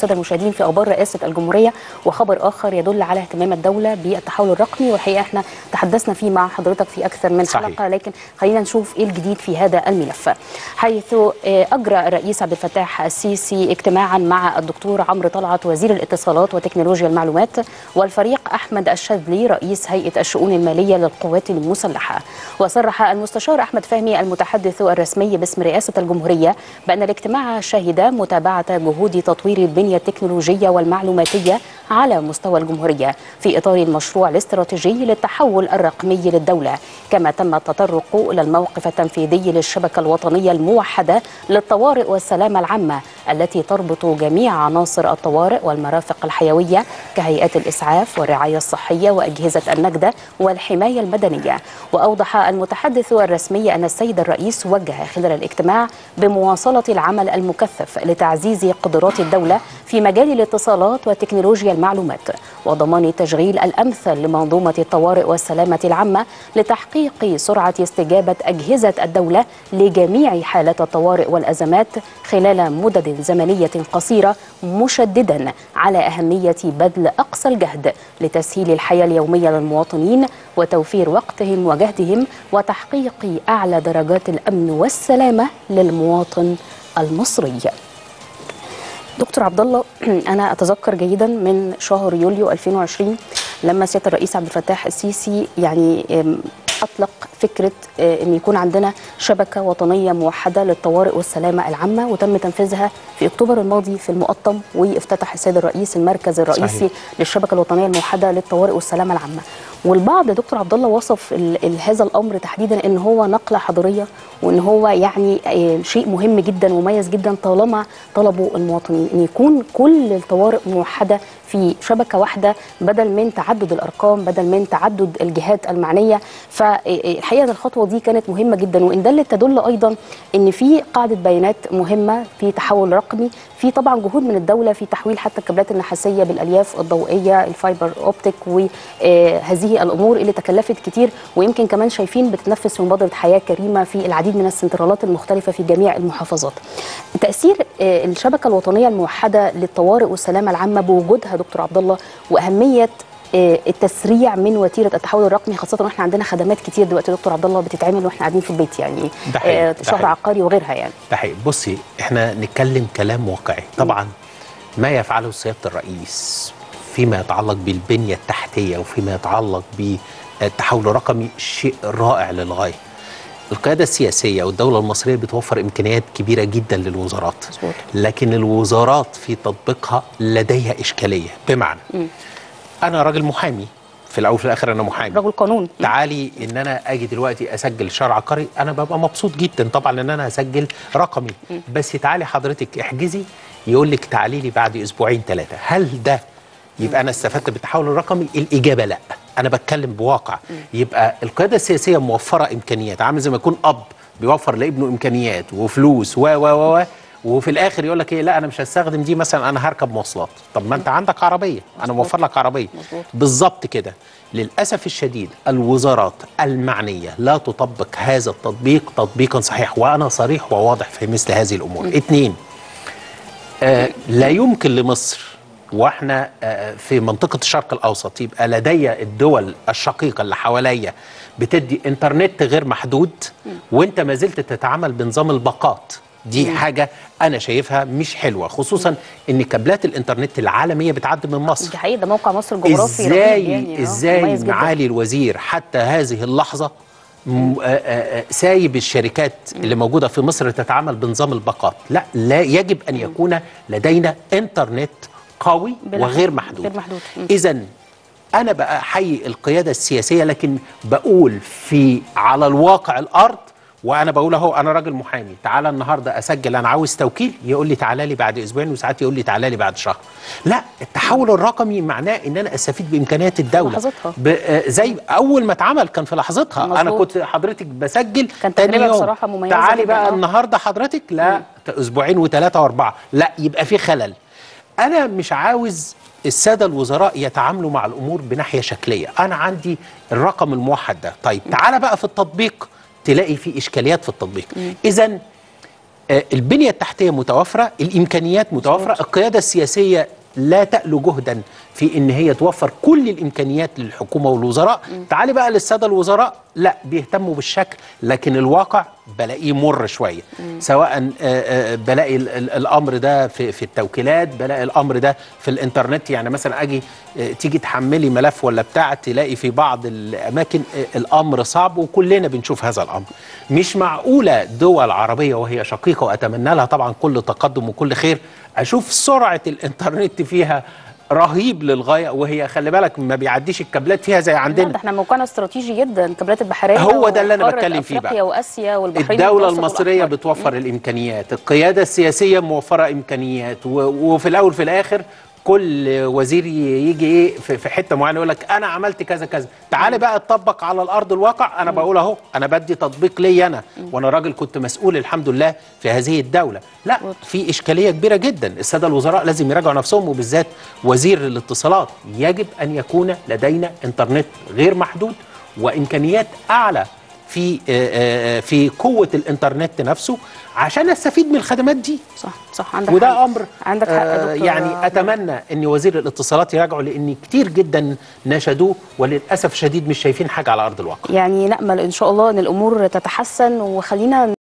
الساده المشاهدين في اخبار رئاسه الجمهوريه وخبر اخر يدل على اهتمام الدوله بالتحول الرقمي والحقيقه احنا تحدثنا فيه مع حضرتك في اكثر من صحيح. حلقه لكن خلينا نشوف ايه الجديد في هذا الملف حيث آه، اجرى الرئيس عبد الفتاح السيسي اجتماعا مع الدكتور عمرو طلعت وزير الاتصالات وتكنولوجيا المعلومات والفريق احمد الشاذلي رئيس هيئه الشؤون الماليه للقوات المسلحه وصرح المستشار احمد فهمي المتحدث الرسمي باسم رئاسه الجمهوريه بان الاجتماع شهد متابعه جهود تطوير البنيه التكنولوجيه والمعلوماتيه على مستوى الجمهوريه في اطار المشروع الاستراتيجي للتحول الرقمي للدوله كما تم التطرق الى الموقف التنفيذي للشبكه الوطنيه الموحده للطوارئ والسلامه العامه التي تربط جميع عناصر الطوارئ والمرافق الحيويه كهيئات الاسعاف والرعايه الصحيه واجهزه النجده والحمايه المدنيه واوضح المتحدث الرسمي ان السيد الرئيس وجه خلال الاجتماع بمواصله العمل المكثف لتعزيز قدرات الدوله في مجال الاتصالات وتكنولوجيا المعلومات وضمان التشغيل الامثل لمنظومه الطوارئ والسلامه العامه لتحقيق سرعه استجابه اجهزه الدوله لجميع حالات الطوارئ والازمات خلال مدد زمنيه قصيره مشددا على اهميه بذل اقصى الجهد لتسهيل الحياه اليوميه للمواطنين وتوفير وقتهم وجهدهم وتحقيق اعلى درجات الامن والسلامه للمواطن المصري. دكتور عبد الله انا اتذكر جيدا من شهر يوليو 2020 لما سياده الرئيس عبد الفتاح السيسي يعني أم، اطلق فكره آه، ان يكون عندنا شبكه وطنيه موحده للطوارئ والسلامه العامه وتم تنفيذها في اكتوبر الماضي في المقطم وافتتح السيد الرئيس المركز الرئيسي صحيح. للشبكه الوطنيه الموحده للطوارئ والسلامه العامه والبعض يا دكتور عبد الله وصف ال- ال- هذا الامر تحديدا ان هو نقله حضاريه وان هو يعني آه، شيء مهم جدا ومميز جدا طالما طلبوا المواطنين ان يكون كل الطوارئ موحده في شبكه واحده بدل من تعدد الارقام بدل من تعدد الجهات المعنيه فالحقيقه إن الخطوه دي كانت مهمه جدا وان دلت تدل ايضا ان في قاعده بيانات مهمه في تحول رقمي في طبعا جهود من الدوله في تحويل حتى الكابلات النحاسيه بالالياف الضوئيه الفايبر اوبتيك وهذه الامور اللي تكلفت كتير ويمكن كمان شايفين بتنفذ في مبادره حياه كريمه في العديد من السنترالات المختلفه في جميع المحافظات. تاثير آه، الشبكه الوطنيه الموحده للطوارئ والسلامه العامه بوجودها دكتور عبد الله واهميه آه، التسريع من وتيره التحول الرقمي خاصه واحنا عندنا خدمات كتير دلوقتي دكتور عبد الله بتتعمل واحنا قاعدين في البيت يعني ده حقيقي، آه، ده شهر حقيقي. عقاري وغيرها يعني ده حقيقي بصي احنا نتكلم كلام واقعي طبعا ما يفعله سياده الرئيس فيما يتعلق بالبنيه التحتيه وفيما يتعلق بالتحول الرقمي شيء رائع للغايه القياده السياسيه والدوله المصريه بتوفر امكانيات كبيره جدا للوزارات مظبوط. لكن الوزارات في تطبيقها لديها اشكاليه بمعنى انا راجل محامي في الاول وفي الاخر انا محامي رجل قانون تعالي ان انا اجي دلوقتي اسجل شرع عقاري انا ببقى مبسوط جدا طبعا ان انا هسجل رقمي بس تعالي حضرتك احجزي يقول لك تعالي لي بعد اسبوعين ثلاثه هل ده يبقى انا استفدت بالتحول الرقمي الاجابه لا انا بتكلم بواقع يبقى القياده السياسيه موفره امكانيات عامل زي ما يكون اب بيوفر لابنه امكانيات وفلوس و و و و وفي الاخر يقول لك ايه لا انا مش هستخدم دي مثلا انا هركب مواصلات طب ما انت عندك عربيه انا موفر لك عربيه مظبوط. بالظبط كده للأسف الشديد الوزارات المعنية لا تطبق هذا التطبيق تطبيقا صحيح وأنا صريح وواضح في مثل هذه الأمور اثنين آه لا يمكن لمصر واحنا آه في منطقة الشرق الأوسط يبقى لدي الدول الشقيقة اللي حواليا بتدي انترنت غير محدود وانت ما زلت تتعامل بنظام الباقات دي حاجة أنا شايفها مش حلوة خصوصا إن كابلات الإنترنت العالمية بتعدي من مصر دي حقيقه ده موقع مصر الجغرافي رهيب ازاي يعني آه، ازاي مميز جداً. معالي الوزير حتى هذه اللحظه م- آه، آه، آه، سايب الشركات اللي موجوده في مصر تتعامل بنظام الباقات لا لا يجب ان يكون لدينا انترنت قوي بلا- وغير محدود غير محدود. مم. اذا انا بقى احيي القياده السياسيه لكن بقول في على الواقع الارض وانا بقول اهو انا راجل محامي تعالى النهارده اسجل انا عاوز توكيل يقول لي تعالى لي بعد اسبوعين وساعات يقول لي تعالى لي بعد شهر لا التحول الرقمي معناه ان انا استفيد بامكانيات الدوله لحظتها. ب- آه، زي اول ما اتعمل كان في لحظتها انا مظبوط. كنت حضرتك بسجل كان تاني تجربة يوم بصراحة مميزة تعالي جداً، بقى آه. النهارده حضرتك لا اسبوعين وثلاثه واربعه لا يبقى في خلل انا مش عاوز الساده الوزراء يتعاملوا مع الامور بناحيه شكليه انا عندي الرقم الموحد ده طيب تعالى بقى في التطبيق تلاقي في اشكاليات في التطبيق اذا آه، البنيه التحتيه متوفره الامكانيات متوفره القياده السياسيه لا تألو جهدا في ان هي توفر كل الامكانيات للحكومه والوزراء تعالي بقى للساده الوزراء لا بيهتموا بالشكل لكن الواقع بلاقيه مر شويه سواء آه، آه، بلاقي ال- ال- الامر ده في في التوكيلات بلاقي الامر ده في الانترنت يعني مثلا اجي آه، تيجي تحملي ملف ولا بتاع تلاقي في بعض الاماكن آه، الامر صعب وكلنا بنشوف هذا الامر مش معقوله دول عربيه وهي شقيقه واتمنى لها طبعا كل تقدم وكل خير اشوف سرعه الانترنت فيها رهيب للغايه وهي خلي بالك ما بيعديش الكابلات فيها زي لا، عندنا ده احنا موقعنا استراتيجي جدا الكابلات البحريه هو ده اللي أنا وقارة بتكلم فيه افريقيا بقى. واسيا والبحرين الدولة والمتوسط المصرية والأحمر. بتوفر الإمكانيات القيادة السياسية موفرة إمكانيات و- وفي الأول في الآخر كل وزير ي- يجي ايه في في حته معينه يقول لك انا عملت كذا كذا تعالى بقى تطبق على الارض الواقع انا بقول اهو انا بدي تطبيق لي انا وانا راجل كنت مسؤول الحمد لله في هذه الدوله لا في اشكاليه كبيره جدا الساده الوزراء لازم يراجعوا نفسهم وبالذات وزير الاتصالات يجب ان يكون لدينا انترنت غير محدود وامكانيات اعلى في آه، آه، في قوه الانترنت نفسه عشان استفيد من الخدمات دي صح صح عندك وده حق. امر عندك حق يا آه، دكتور يعني اتمنى ان وزير الاتصالات يراجعوا لان كتير جدا نشدوه وللاسف الشديد مش شايفين حاجه على ارض الواقع يعني نامل ان شاء الله ان الامور تتحسن وخلينا